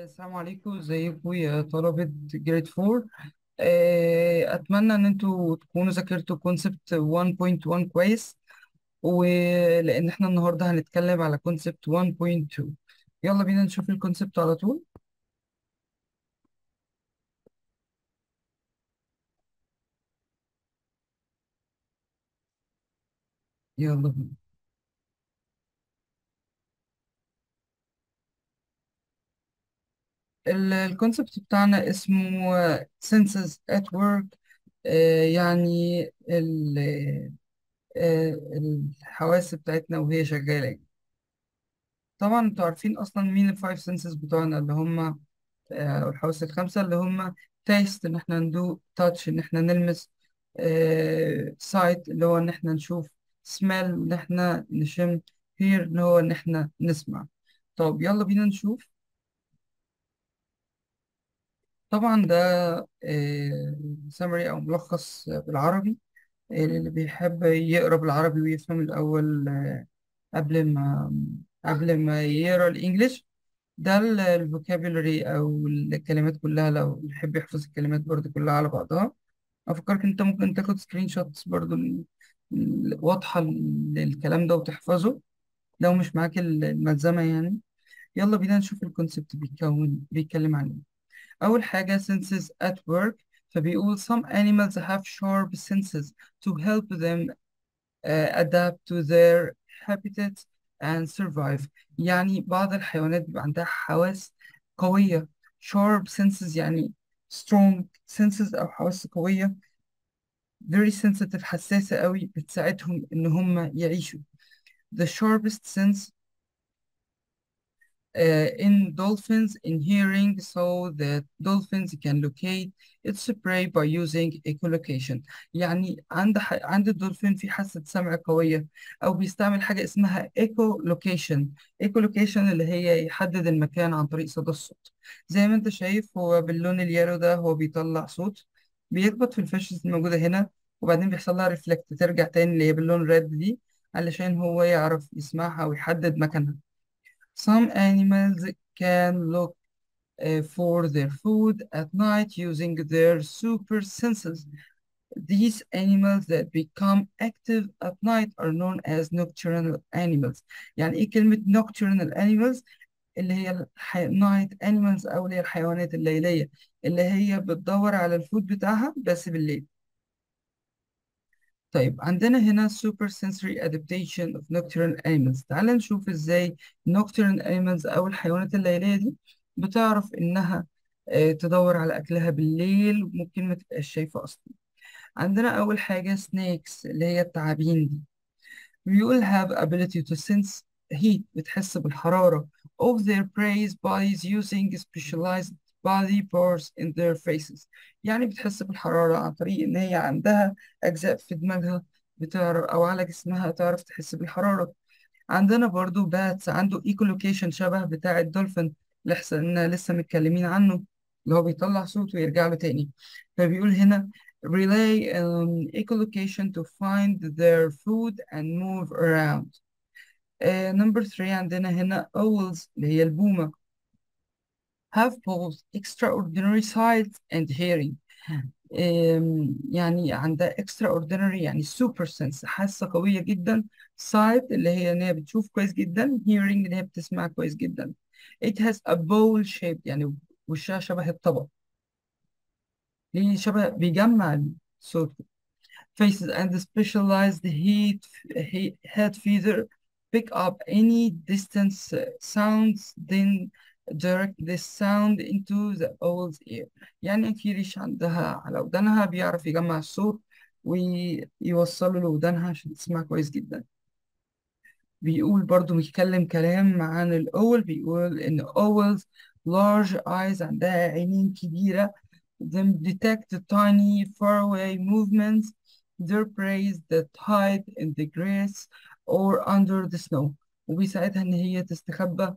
السلام عليكم ازيكم يا طلبة جريد 4 آه، أتمنى إن انتوا تكونوا ذاكرتوا كونسبت 1.1 كويس ولأن احنا النهاردة هنتكلم على كونسبت 1.2 يلا بينا نشوف الكونسبت على طول يلا بينا الكونسبت بتاعنا اسمه senses at work آه، يعني ال- آه، الحواس بتاعتنا وهي شغالة طبعا انتوا عارفين أصلا مين الفايف سنسز بتوعنا اللي هم آه، الحواس الخمسة اللي هم تيست إن إحنا ندوق تاتش إن إحنا نلمس سايت اللي هو إن إحنا نشوف سميل إن إحنا نشم هير اللي هو إن إحنا نسمع طب يلا بينا نشوف طبعا ده سمري أو ملخص بالعربي اللي بيحب يقرأ بالعربي ويفهم الأول آه، قبل ما قبل ما يقرأ الإنجليش ده الفوكابولري او الكلمات كلها لو يحب يحفظ الكلمات برضو كلها على بعضها افكرك انت ممكن تاخد سكرين شوتس برضو ال- ال- واضحة للكلام ده وتحفظه لو مش معاك ال- الملزمة يعني يلا بينا نشوف الكونسبت بيتكون بيتكلم عن ايه اول حاجة senses at work فبيقول some animals have sharp senses to help them uh, adapt to their habitats and survive يعني بعض الحيوانات بيبقى عندها حواس قوية sharp senses يعني strong senses أو حواس قوية very sensitive حساسة قوي بتساعدهم إن هم يعيشوا the sharpest sense uh, in dolphins in hearing so that dolphins can locate its prey by using echolocation يعني عند ح... عند الدولفين في حاسة سمع قوية أو بيستعمل حاجة اسمها echolocation echolocation اللي هي يحدد المكان عن طريق صدى الصوت زي ما انت شايف هو باللون اليالو ده هو بيطلع صوت بيخبط في الفيشز الموجودة هنا وبعدين بيحصل لها ريفلكت ترجع تاني اللي هي باللون ريد دي علشان هو يعرف يسمعها ويحدد مكانها Some animals can look uh, for their food at night using their super senses. These animals that become active at night are known as nocturnal animals. يعني إيه كلمة nocturnal animals؟ اللي هي الح... night animals أو اللي هي الحيوانات الليلية اللي هي بتدور على الفود بتاعها بس بالليل. طيب عندنا هنا super sensory adaptation of nocturnal animals تعال نشوف ازاي nocturnal animals او الحيوانات الليلية دي بتعرف انها آه، تدور على اكلها بالليل وممكن ما تبقاش شايفة اصلا عندنا اول حاجة snakes اللي هي التعابين دي بيقول have ability to sense heat بتحس بالحرارة of their prey bodies using specialized body parts in their faces يعني بتحس بالحرارة عن طريق إن هي عندها أجزاء في دماغها بتعرف أو على جسمها تعرف تحس بالحرارة عندنا برضو باتس عنده ايكولوكيشن شبه بتاع الدولفين اللي احنا لسه متكلمين عنه اللي هو بيطلع صوت ويرجع له تاني فبيقول هنا rely on echolocation to find their food and move around uh, number three عندنا هنا owls اللي هي البومة have both extraordinary sight and hearing أم، يعني عندها extraordinary يعني super sense حاسة قوية جدا sight اللي هي إن هي بتشوف كويس جدا hearing اللي هي بتسمع كويس جدا it has a bowl shape يعني وشها شبه الطبق ليه شبه بيجمع الصوت faces and specialized heat he- head feather pick up any distance sounds then direct this sound into the owl's ear يعني في ريش عندها على ودانها بيعرف يجمع الصوت ويوصله لودانها عشان تسمع كويس جدا بيقول برضو بيتكلم كلام عن الأول بيقول إن owls large eyes عندها عينين كبيرة them detect tiny faraway movements their prey that hide in the grass or under the snow وبيساعدها إن هي تستخبى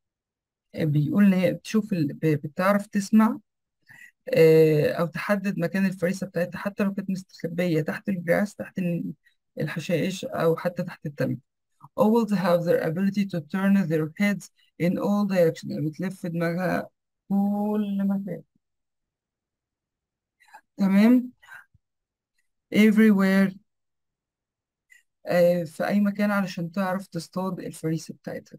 بيقول إن هي بتشوف ال... ب- بتعرف تسمع آه، أو تحدد مكان الفريسة بتاعتها حتى لو كانت مستخبية تحت الجراس تحت ال- الحشائش أو حتى تحت التلج Owls have their ability to turn their heads in all directions يعني بتلف دماغها كل مكان تمام everywhere آه في أي مكان علشان تعرف تصطاد الفريسة بتاعتها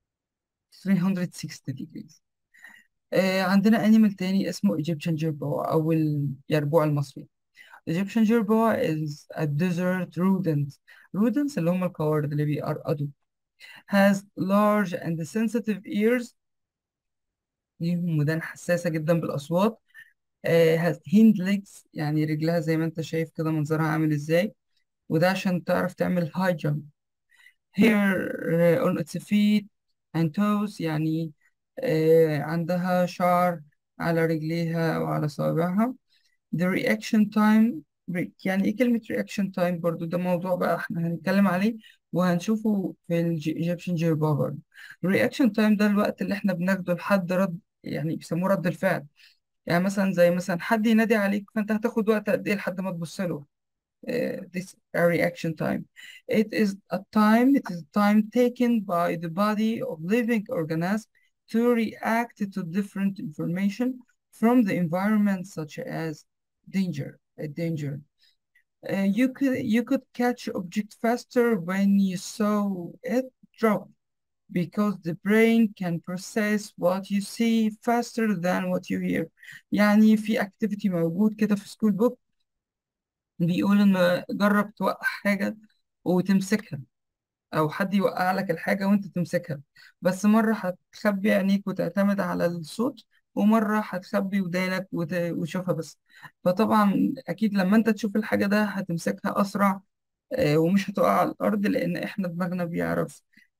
360 degrees آه عندنا أنيمال تاني اسمه Egyptian jerboa أو اليربوع المصري Egyptian jerboa is a desert rodent rodents اللي هم القوارض اللي بيقرقضوا has large and sensitive ears ليهم ودان حساسة جدا بالأصوات آه has hind legs يعني رجلها زي ما انت شايف كده منظرها عامل ازاي وده عشان تعرف تعمل high jump hair uh, on its feet and toes يعني آه عندها شعر على رجليها وعلى صوابعها the reaction time re- يعني ايه كلمة reaction time برضو ده موضوع بقى احنا هنتكلم عليه وهنشوفه في ال Egyptian Jerboa برضو reaction time ده الوقت اللي احنا بناخده لحد رد يعني بيسموه رد الفعل يعني مثلا زي مثلا حد ينادي عليك فانت هتاخد وقت قد ايه لحد ما تبص له uh, this a reaction time. It is a time, it is time taken by the body of living organisms to react to different information from the environment, such as danger, a danger. Uh, you could you could catch object faster when you saw it drop because the brain can process what you see faster than what you hear. يعني في activity موجود كده في سكول بوك بيقول إن جرب توقع حاجة وتمسكها أو حد يوقع لك الحاجة وأنت تمسكها بس مرة هتخبي عينيك وتعتمد على الصوت ومرة هتخبي ودانك وت- وتشوفها بس فطبعا أكيد لما أنت تشوف الحاجة ده هتمسكها أسرع آه، ومش هتقع على الأرض لأن إحنا دماغنا بيعرف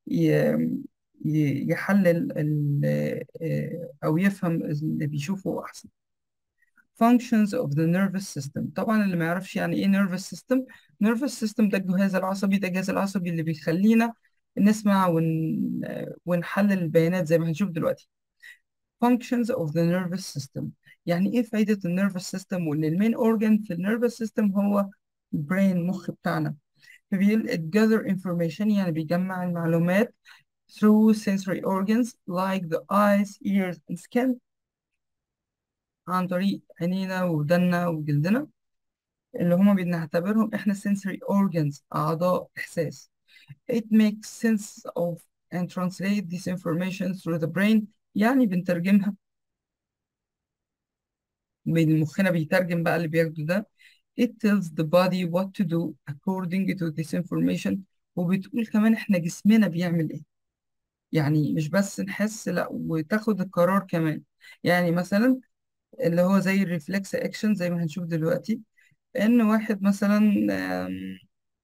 ي- ي- يحلل ال- آه، أو يفهم اللي بيشوفه أحسن. functions of the nervous system طبعا اللي ما يعرفش يعني ايه nervous system nervous system ده الجهاز العصبي ده الجهاز العصبي اللي بيخلينا نسمع ون... ونحلل البيانات زي ما هنشوف دلوقتي functions of the nervous system يعني ايه فايدة النيرفس سيستم وان المين اورجان في النيرفس سيستم هو البرين المخ بتاعنا فبيقول it gather information يعني بيجمع المعلومات through sensory organs like the eyes, ears and skin عن طريق عينينا ودنا وجلدنا اللي هما بنعتبرهم احنا sensory organs أعضاء إحساس it makes sense of and translate this information through the brain يعني بنترجمها من مخنا بيترجم بقى اللي بياخده ده it tells the body what to do according to this information وبتقول كمان احنا جسمنا بيعمل ايه يعني مش بس نحس لا وتاخد القرار كمان يعني مثلا اللي هو زي الريفلكس اكشن زي ما هنشوف دلوقتي ان واحد مثلا آم،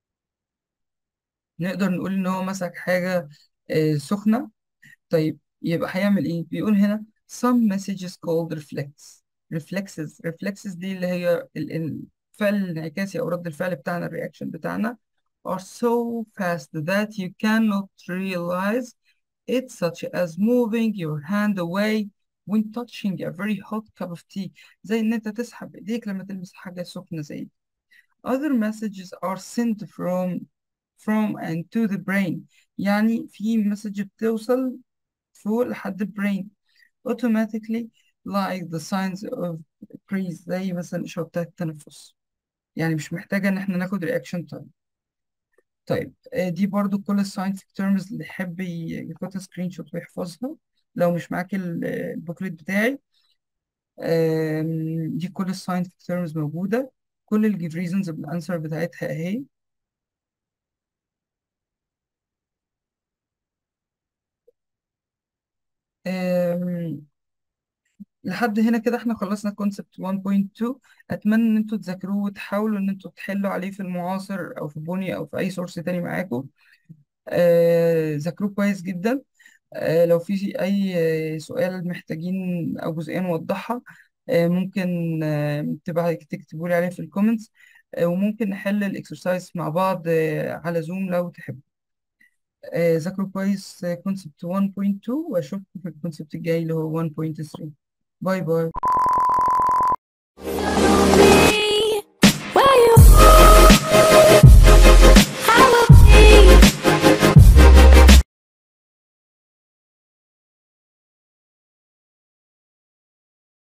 نقدر نقول ان هو مسك حاجة آه، سخنة طيب يبقى هيعمل ايه بيقول هنا some messages called reflex reflexes reflexes دي اللي هي ال- ال- الفعل الانعكاسي او رد الفعل بتاعنا الرياكشن بتاعنا are so fast that you cannot realize it such as moving your hand away when touching a very hot cup of tea زي ان انت تسحب ايديك لما تلمس حاجة سخنة زي دي. other messages are sent from from and to the brain يعني في مسج بتوصل فوق لحد البرين automatically like the signs of breeze زي مثلا إشارات التنفس يعني مش محتاجة إن إحنا ناخد reaction time طيب آه، دي برضو كل الساينتفك تيرمز اللي يحب ي- ياخدها سكرين شوت ويحفظها لو مش معاك ال- البوكلت بتاعي آم، دي كل الساينتفك تيرمز موجودة كل الجيف ريزونز بالانسر بتاعتها اهي آم، لحد هنا كده احنا خلصنا كونسبت 1.2 اتمنى ان انتوا تذاكروه وتحاولوا ان انتوا تحلوا عليه في المعاصر او في بوني او في اي سورس تاني معاكم آه، ذاكروه كويس جدا آه، لو في اي آه، سؤال محتاجين او جزئيه نوضحها آه، ممكن آه، تبقى تكتبوا لي عليه في الكومنتس وممكن نحل الاكسرسايز مع بعض آه، على زوم لو تحبوا آه، ذاكروا كويس كونسبت 1.2 واشوفكم في الكونسبت الجاي اللي هو 1.3 باي باي